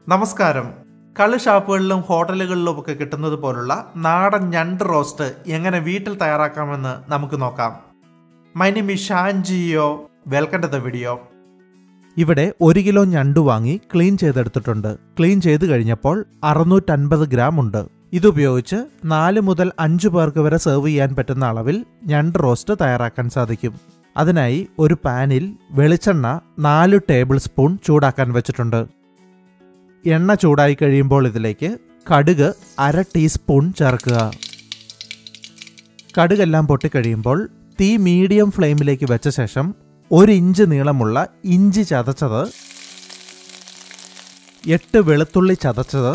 നമസ്കാരം കള്ള് ഷാപ്പുകളിലും ഹോട്ടലുകളിലും ഒക്കെ കിട്ടുന്നത് പോലുള്ള നാടൻ ഞണ്ട് റോസ്റ്റ് എങ്ങനെ വീട്ടിൽ തയ്യാറാക്കാമെന്ന് നമുക്ക് നോക്കാം my name is Shan Jio welcome to the video ഇവിടെ ഒരു കിലോ ഞണ്ട് വാങ്ങി ക്ലീൻ ചെയ്തെടുത്തിട്ടുണ്ട് ക്ലീൻ ചെയ്ത് കഴിഞ്ഞപ്പോൾ അറുന്നൂറ്റൻപത് ഗ്രാം ഉണ്ട് ഇതുപയോഗിച്ച് നാല് മുതൽ അഞ്ച് പേർക്ക് വരെ സെർവ് ചെയ്യാൻ പറ്റുന്ന അളവിൽ ഞണ്ട് റോസ്റ്റ് തയ്യാറാക്കാൻ സാധിക്കും അതിനായി ഒരു പാനിൽ വെളിച്ചെണ്ണ നാല് ടേബിൾ സ്പൂൺ ചൂടാക്കാൻ വെച്ചിട്ടുണ്ട് എണ്ണ ചൂടായി കഴിയുമ്പോൾ ഇതിലേക്ക് കടുക് അര ടീസ്പൂൺ ചേർക്കുക കടുകെല്ലാം പൊട്ടിക്കഴിയുമ്പോൾ തീ മീഡിയം ഫ്ലെയിമിലേക്ക് വെച്ച ശേഷം ഒരു ഇഞ്ച് നീളമുള്ള ഇഞ്ചി ചതച്ചത് എട്ട് വെളുത്തുള്ളി ചതച്ചത്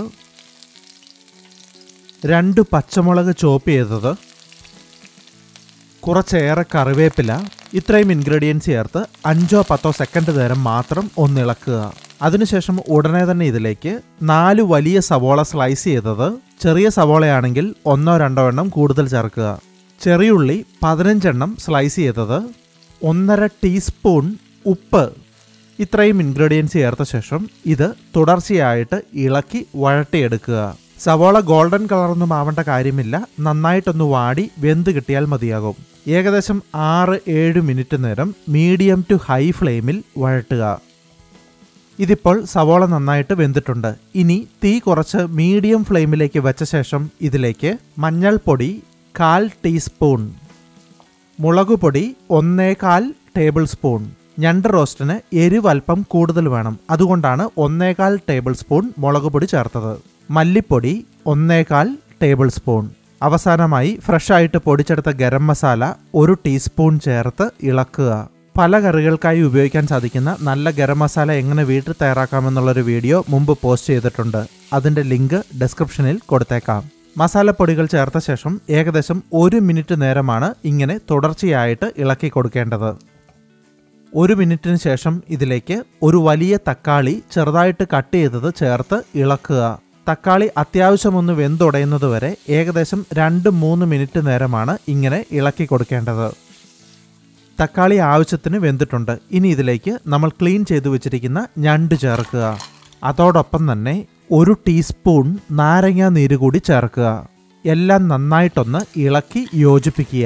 രണ്ട് പച്ചമുളക് ചോപ്പ് ചെയ്തത് കുറച്ചേറെ കറിവേപ്പില ഇത്രയും ഇൻഗ്രീഡിയൻസ് ചേർത്ത് അഞ്ചോ പത്തോ സെക്കൻഡ് നേരം മാത്രം ഒന്നിളക്കുക അതിനുശേഷം ഉടനെ തന്നെ ഇതിലേക്ക് നാല് വലിയ സവോള സ്ലൈസ് ചെയ്തത് ചെറിയ സവോളയാണെങ്കിൽ ഒന്നോ രണ്ടോ എണ്ണം കൂടുതൽ ചേർക്കുക ചെറിയുള്ളി പതിനഞ്ചെണ്ണം സ്ലൈസ് ചെയ്തത് ഒന്നര ടീസ്പൂൺ ഉപ്പ് ഇത്രയും ഇൻഗ്രീഡിയൻസ് ചേർത്ത ശേഷം ഇത് തുടർച്ചയായിട്ട് ഇളക്കി വഴട്ടിയെടുക്കുക സവോള ഗോൾഡൻ കളറൊന്നും ആവേണ്ട കാര്യമില്ല നന്നായിട്ടൊന്ന് വാടി വെന്ത് കിട്ടിയാൽ മതിയാകും ഏകദേശം ആറ് ഏഴ് മിനിറ്റ് നേരം മീഡിയം ടു ഹൈ ഫ്ലെയിമിൽ വഴട്ടുക ഇതിപ്പോൾ സവോള നന്നായിട്ട് വെന്തിട്ടുണ്ട് ഇനി തീ കുറച്ച് മീഡിയം ഫ്ലെയിമിലേക്ക് വെച്ച ശേഷം ഇതിലേക്ക് മഞ്ഞൾപ്പൊടി കാൽ ടീസ്പൂൺ മുളകുപൊടി ഒന്നേകാൽ ടേബിൾ സ്പൂൺ ഞണ്ട് റോസ്റ്റിന് എരിവ് അല്പം കൂടുതൽ വേണം അതുകൊണ്ടാണ് ഒന്നേകാൽ ടേബിൾ സ്പൂൺ മുളകുപൊടി ചേർത്തത് മല്ലിപ്പൊടി ഒന്നേകാൽ ടേബിൾ സ്പൂൺ അവസാനമായി ഫ്രഷായിട്ട് പൊടിച്ചെടുത്ത ഗരം മസാല ഒരു ടീസ്പൂൺ ചേർത്ത് ഇളക്കുക പല കറികൾക്കായി ഉപയോഗിക്കാൻ സാധിക്കുന്ന നല്ല ഗരം മസാല എങ്ങനെ വീട്ടിൽ തയ്യാറാക്കാമെന്നുള്ളൊരു വീഡിയോ മുമ്പ് പോസ്റ്റ് ചെയ്തിട്ടുണ്ട് അതിൻ്റെ ലിങ്ക് ഡിസ്ക്രിപ്ഷനിൽ കൊടുത്തേക്കാം മസാലപ്പൊടികൾ ചേർത്ത ശേഷം ഏകദേശം ഒരു മിനിറ്റ് നേരമാണ് ഇങ്ങനെ തുടർച്ചയായിട്ട് ഇളക്കി കൊടുക്കേണ്ടത് ഒരു മിനിറ്റിന് ശേഷം ഇതിലേക്ക് ഒരു വലിയ തക്കാളി ചെറുതായിട്ട് കട്ട് ചെയ്തത് ചേർത്ത് ഇളക്കുക തക്കാളി അത്യാവശ്യം ഒന്ന് വെന്തുടയുന്നത് വരെ ഏകദേശം രണ്ട് മൂന്ന് മിനിറ്റ് നേരമാണ് ഇങ്ങനെ ഇളക്കി കൊടുക്കേണ്ടത് തക്കാളി ആവശ്യത്തിന് വെന്തിട്ടുണ്ട് ഇനി ഇതിലേക്ക് നമ്മൾ ക്ലീൻ ചെയ്തു വെച്ചിരിക്കുന്ന ഞണ്ട് ചേർക്കുക അതോടൊപ്പം തന്നെ ഒരു ടീസ്പൂൺ നാരങ്ങ നീര് കൂടി ചേർക്കുക എല്ലാം നന്നായിട്ടൊന്ന് ഇളക്കി യോജിപ്പിക്കുക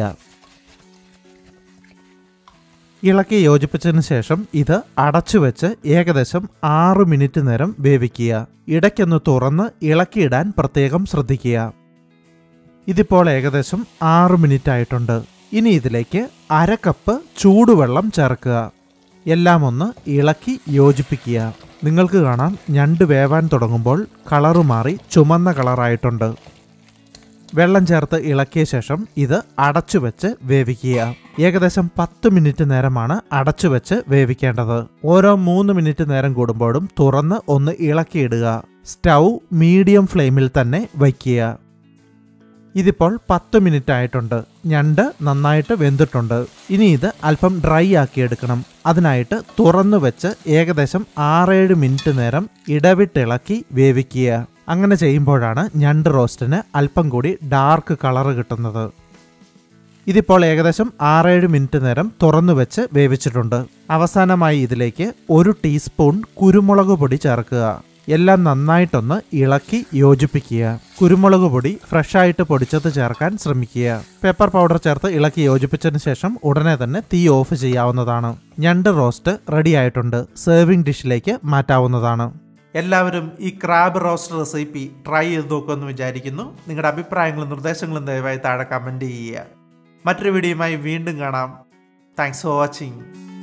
ഇളക്കി യോജിപ്പിച്ചതിന് ശേഷം ഇത് അടച്ചു വെച്ച് ഏകദേശം ആറ് മിനിറ്റ് നേരം വേവിക്കുക ഇടയ്ക്കൊന്ന് തുറന്ന് ഇളക്കിയിടാൻ പ്രത്യേകം ശ്രദ്ധിക്കുക ഇതിപ്പോൾ ഏകദേശം ആറ് മിനിറ്റ് ആയിട്ടുണ്ട് ഇനി ഇതിലേക്ക് അര കപ്പ് ചൂടുവെള്ളം ചേർക്കുക എല്ലാം ഒന്ന് ഇളക്കി യോജിപ്പിക്കുക നിങ്ങൾക്ക് കാണാം ഞണ്ട് വേവാൻ തുടങ്ങുമ്പോൾ കളറ് മാറി ചുമന്ന കളറായിട്ടുണ്ട് വെള്ളം ചേർത്ത് ഇളക്കിയ ശേഷം ഇത് അടച്ചു വെച്ച് വേവിക്കുക ഏകദേശം പത്ത് മിനിറ്റ് നേരമാണ് അടച്ചു വെച്ച് വേവിക്കേണ്ടത് ഓരോ മൂന്ന് മിനിറ്റ് നേരം കൂടുമ്പോഴും തുറന്ന് ഒന്ന് ഇളക്കിയിടുക സ്റ്റൗ മീഡിയം ഫ്ലെയിമിൽ തന്നെ വയ്ക്കുക ഇതിപ്പോൾ പത്ത് മിനിറ്റ് ആയിട്ടുണ്ട് ഞണ്ട് നന്നായിട്ട് വെന്തിട്ടുണ്ട് ഇനി ഇത് അല്പം ഡ്രൈ ആക്കി എടുക്കണം അതിനായിട്ട് തുറന്നു വെച്ച് ഏകദേശം ആറേഴ് മിനിറ്റ് നേരം ഇടവിട്ടിളക്കി വേവിക്കുക അങ്ങനെ ചെയ്യുമ്പോഴാണ് ഞണ്ട് റോസ്റ്റിന് അല്പം കൂടി ഡാർക്ക് കളറ് കിട്ടുന്നത് ഇതിപ്പോൾ ഏകദേശം ആറേഴ് മിനിറ്റ് നേരം തുറന്നു വെച്ച് വേവിച്ചിട്ടുണ്ട് അവസാനമായി ഇതിലേക്ക് ഒരു ടീസ്പൂൺ കുരുമുളക് പൊടി ചേർക്കുക എല്ലാം നന്നായിട്ടൊന്ന് ഇളക്കി യോജിപ്പിക്കുക കുരുമുളക് പൊടി ഫ്രഷായിട്ട് പൊടിച്ചത് ചേർക്കാൻ ശ്രമിക്കുക പെപ്പർ പൗഡർ ചേർത്ത് ഇളക്കി യോജിപ്പിച്ചതിന് ശേഷം ഉടനെ തന്നെ തീ ഓഫ് ചെയ്യാവുന്നതാണ് ഞണ്ട് റോസ്റ്റ് റെഡി ആയിട്ടുണ്ട് സെർവിംഗ് ഡിഷിലേക്ക് മാറ്റാവുന്നതാണ് എല്ലാവരും ഈ ക്രാബ് റോസ്റ്റ് റെസിപ്പി ട്രൈ ചെയ്ത് നോക്കുമെന്ന് വിചാരിക്കുന്നു നിങ്ങളുടെ അഭിപ്രായങ്ങളും നിർദ്ദേശങ്ങളും ദയവായി താഴെ കമൻറ്റ് ചെയ്യുക മറ്റൊരു വീഡിയോയുമായി വീണ്ടും കാണാം താങ്ക്സ് ഫോർ വാച്ചിങ്